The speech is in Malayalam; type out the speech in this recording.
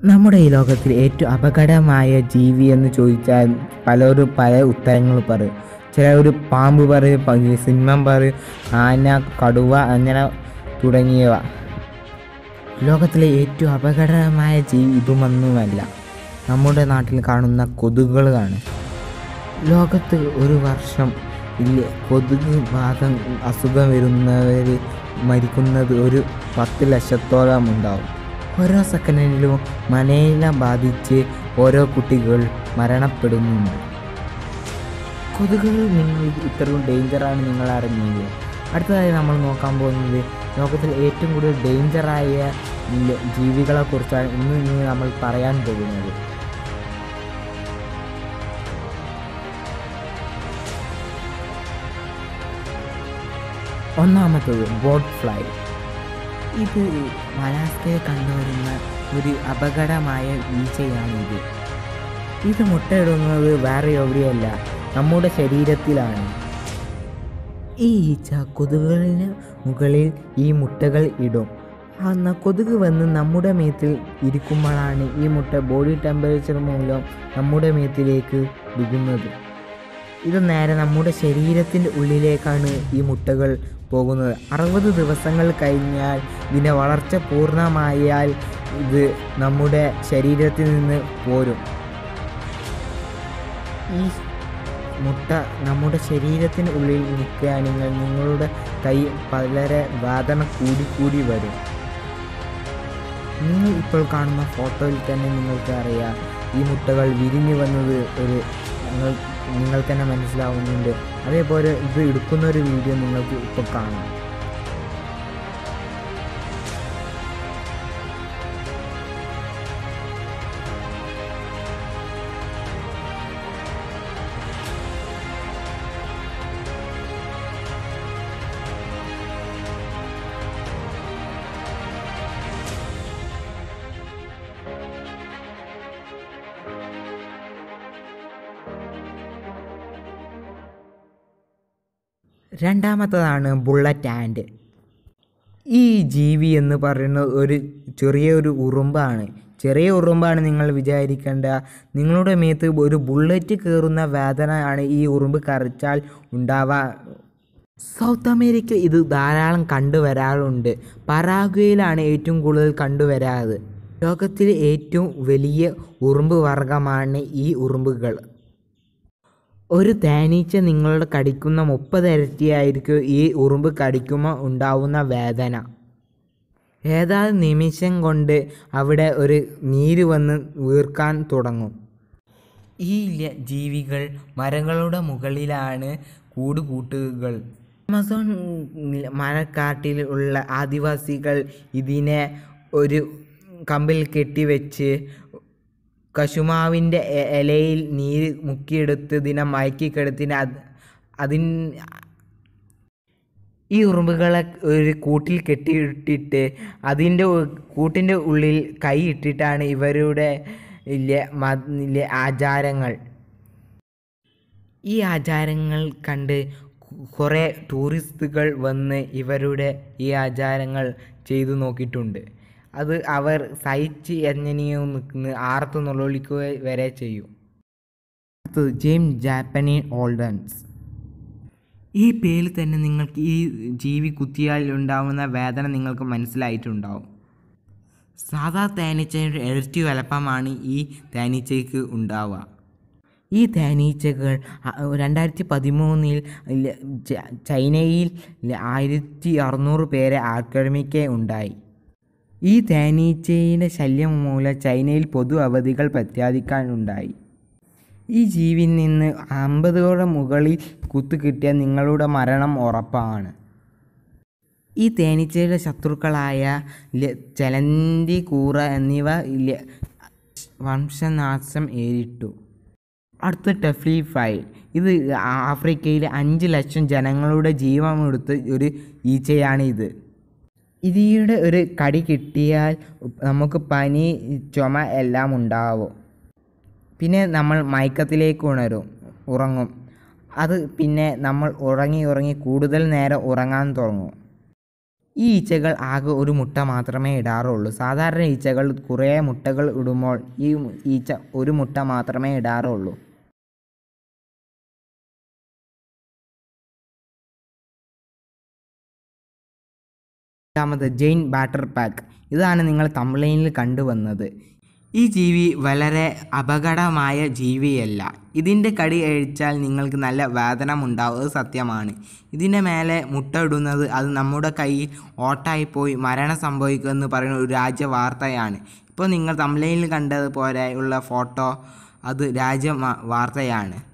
നമ്മുടെ ഈ ലോകത്തിൽ ഏറ്റവും അപകടമായ ജീവി എന്ന് ചോദിച്ചാൽ പലരും പല ഉത്തരങ്ങൾ പറയും ചിലർ പാമ്പ് പറയും പ- സിംഹം പറയും ആന കടുവ അങ്ങനെ തുടങ്ങിയവ ലോകത്തിലെ ഏറ്റവും അപകടകരമായ ജീവി ഇതുമൊന്നുമല്ല നമ്മുടെ നാട്ടിൽ കാണുന്ന കൊതുകുകളാണ് ലോകത്ത് ഒരു വർഷം ഇല്ല കൊതുക് ബാധ അസുഖം വരുന്നവർ മരിക്കുന്നത് ഒരു പത്ത് ലക്ഷത്തോളം ഉണ്ടാവും ഓരോ സെക്കൻഡിലും മനയില ബാധിച്ച് ഓരോ കുട്ടികൾ മരണപ്പെടുന്നുണ്ട് കൊതുകുകൾ നിങ്ങൾ ഇത്രയും ഡേഞ്ചറാണ് നിങ്ങൾ അറിഞ്ഞില്ലേ അടുത്തതായി നമ്മൾ നോക്കാൻ പോകുന്നത് ലോകത്തിൽ ഏറ്റവും കൂടുതൽ ഡേഞ്ചറായ ജീവികളെ കുറിച്ചാണ് ഇന്ന് ഇന്ന് നമ്മൾ പറയാൻ പോകുന്നത് ഒന്നാമത്തത് ബോട്ട് ഫ്ലൈ ഇത് മലാസ്കയിൽ കണ്ടുവരുന്ന ഒരു അപകടമായ വീഴ്ചയാണിത് ഇത് മുട്ടയിടുന്നത് വേറെ എവിടെയല്ല നമ്മുടെ ശരീരത്തിലാണ് ഈ ഈച്ച കൊതുകുകളിന് മുകളിൽ ഈ മുട്ടകൾ ഇടും അന്ന് കൊതുക് വന്ന് നമ്മുടെ മേത്തിൽ ഇരിക്കുമ്പോഴാണ് ഈ മുട്ട ബോഡി ടെമ്പറേച്ചർ മൂലം നമ്മുടെ മേത്തിലേക്ക് വിടുന്നത് ഇത് നേരെ നമ്മുടെ ശരീരത്തിൻ്റെ ഉള്ളിലേക്കാണ് ഈ മുട്ടകൾ പോകുന്നത് അറുപത് ദിവസങ്ങൾ കഴിഞ്ഞാൽ ഇതിൻ്റെ വളർച്ച പൂർണ്ണമായാൽ ഇത് നമ്മുടെ ശരീരത്തിൽ നിന്ന് പോരും ഈ മുട്ട നമ്മുടെ ശരീരത്തിന് ഉള്ളിൽ നിൽക്കുകയാണെങ്കിൽ നിങ്ങളുടെ കൈ വളരെ വേദന കൂടി കൂടി വരും നിങ്ങൾ ഇപ്പോൾ കാണുന്ന ഫോട്ടോയിൽ തന്നെ നിങ്ങൾക്ക് അറിയാം ഈ മുട്ടകൾ വിരിഞ്ഞു വന്നത് ഒരു നിങ്ങൾ നിങ്ങൾക്ക് തന്നെ മനസ്സിലാവുന്നുണ്ട് അതേപോലെ ഇത് എടുക്കുന്ന ഒരു വീഡിയോ നിങ്ങൾക്ക് ഇപ്പോൾ കാണാം രണ്ടാമത്തതാണ് ബുള്ളറ്റ് ആൻഡ് ഈ ജീവി എന്ന് പറയുന്നത് ഒരു ചെറിയൊരു ഉറുമ്പാണ് ചെറിയ ഉറുമ്പാണ് നിങ്ങൾ വിചാരിക്കേണ്ട നിങ്ങളുടെ മേത്ത് ഒരു ബുള്ളറ്റ് കയറുന്ന വേദനയാണ് ഈ ഉറുമ്പ് കറിച്ചാൽ ഉണ്ടാവാ സൗത്ത് അമേരിക്ക ഇത് ധാരാളം കണ്ടുവരാറുണ്ട് പരാഗ്വയിലാണ് ഏറ്റവും കൂടുതൽ കണ്ടുവരാറ് ലോകത്തിലെ ഏറ്റവും വലിയ ഉറുമ്പ് വർഗമാണ് ഈ ഉറുമ്പുകൾ ഒരു തേനീച്ച നിങ്ങളുടെ കടിക്കുന്ന മുപ്പത് ഇരട്ടിയായിരിക്കും ഈ ഉറുമ്പ് കടിക്കുമ്പോൾ ഉണ്ടാവുന്ന വേദന ഏതാനും നിമിഷം കൊണ്ട് അവിടെ ഒരു നീര് വന്ന് വീർക്കാൻ തുടങ്ങും ഈ ല- ജീവികൾ മരങ്ങളുടെ മുകളിലാണ് കൂട് കൂട്ടുകൾ ആമസോൺ മരക്കാട്ടിൽ ഉള്ള ആദിവാസികൾ ഇതിനെ ഒരു കമ്പിൽ കെട്ടിവെച്ച് കശുമാവിൻ്റെ എ- ഇലയിൽ നീര് മുക്കിയെടുത്ത് ഇതിനെ മയക്കിക്കെടുത്തിന് അത് അതിൻ ഈ ഉറുമ്പുകളെ ഒരു കൂട്ടിൽ കെട്ടിയിട്ടിട്ട് അതിൻ്റെ ഉ- കൂട്ടിൻ്റെ ഉള്ളിൽ കൈ ഇട്ടിട്ടാണ് ഇവരുടെ ഇല്ലേ മ- ഇല്ലേ ആചാരങ്ങൾ ഈ ആചാരങ്ങൾ കണ്ട് കു- കുറേ ടൂറിസ്റ്റുകൾ വന്ന് ഇവരുടെ ഈ ആചാരങ്ങൾ ചെയ്തു നോക്കിയിട്ടുണ്ട് അത് അവർ സഹിച്ച് എങ്ങനെയോ നിൽക്കുന്ന ആർത്ത് നുള്ളൊളിക്കുക വരെ ചെയ്യും അടുത്തത് ജെയിംസ് ജാപ്പനീസ് ഓൾഡൻസ് ഈ പേരിൽ തന്നെ നിങ്ങൾക്ക് ഈ ജീവി കുത്തിയാൽ ഉണ്ടാവുന്ന വേദന നിങ്ങൾക്ക് മനസ്സിലായിട്ടുണ്ടാവും സാധാ തേനീച്ചയുടെ ഇരട്ടി വലപ്പമാണ് ഈ തേനീച്ചയ്ക്ക് ഉണ്ടാവുക ഈ തേനീച്ചകൾ അ- രണ്ടായിരത്തി പതിമൂന്നിൽ ഇല്ല- ച- ചൈനയിൽ ഇല്ല ആയിരത്തി അറുന്നൂറ് പേരെ ആക്രമിക്കുക ഉണ്ടായി ഈ തേനീച്ചയുടെ ശല്യം മൂലം ചൈനയിൽ പൊതു അവധികൾ പ്രഖ്യാപിക്കാനുണ്ടായി ഈ ജീവിയിൽ നിന്ന് അമ്പതോടെ മുകളിൽ കുത്തു കിട്ടിയാൽ നിങ്ങളുടെ മരണം ഉറപ്പാണ് ഈ തേനീച്ചയുടെ ശത്രുക്കളായ ല- ചലന്തി കൂറ എന്നിവ ല- വംശനാശം ഏറിട്ടു അടുത്ത ടെഫ്ലി ഫൈൽ ഇത് ആഫ്രിക്കയിലെ അഞ്ച് ലക്ഷം ജനങ്ങളുടെ ജീവമെടുത്ത ഒരു ഈച്ചയാണ് ഇത് ഇതിയുടെ ഒരു കടി കിട്ടിയാൽ നമുക്ക് പനി ചുമ എല്ലാം ഉണ്ടാവും പിന്നെ നമ്മൾ മയക്കത്തിലേക്ക് ഉണരും ഉറങ്ങും അത് പിന്നെ നമ്മൾ ഉറങ്ങി ഉറങ്ങി കൂടുതൽ നേരം ഉറങ്ങാൻ തുടങ്ങും ഈ ഈച്ചകൾ ആകെ ഒരു മുട്ട മാത്രമേ ഇടാറുള്ളൂ സാധാരണ ഈച്ചകൾ കുറേ മുട്ടകൾ ഇടുമ്പോൾ ഈ ഈച്ച ഒരു മുട്ട മാത്രമേ ഇടാറുള്ളൂ രണ്ടാമത് ജെയിൻ ബാറ്റർ പാക്ക് ഇതാണ് നിങ്ങൾ തമ്പ്ലൈനിൽ കണ്ടുവന്നത് ഈ ജീവി വളരെ അപകടമായ ജീവിയല്ല ഇതിൻ്റെ കടി കഴിച്ചാൽ നിങ്ങൾക്ക് നല്ല വേദന ഉണ്ടാവും അത് സത്യമാണ് ഇതിൻ്റെ മേലെ മുട്ട ഇടുന്നത് അത് നമ്മുടെ കയ്യിൽ ഓട്ടായിപ്പോയി മരണം സംഭവിക്കുമെന്ന് പറയുന്ന ഒരു രാജ്യ വാർത്തയാണ് ഇപ്പോൾ നിങ്ങൾ തമ്പ്ലൈനിൽ കണ്ടതുപോലെ ഉള്ള ഫോട്ടോ അത് രാജ്യ വാർത്തയാണ്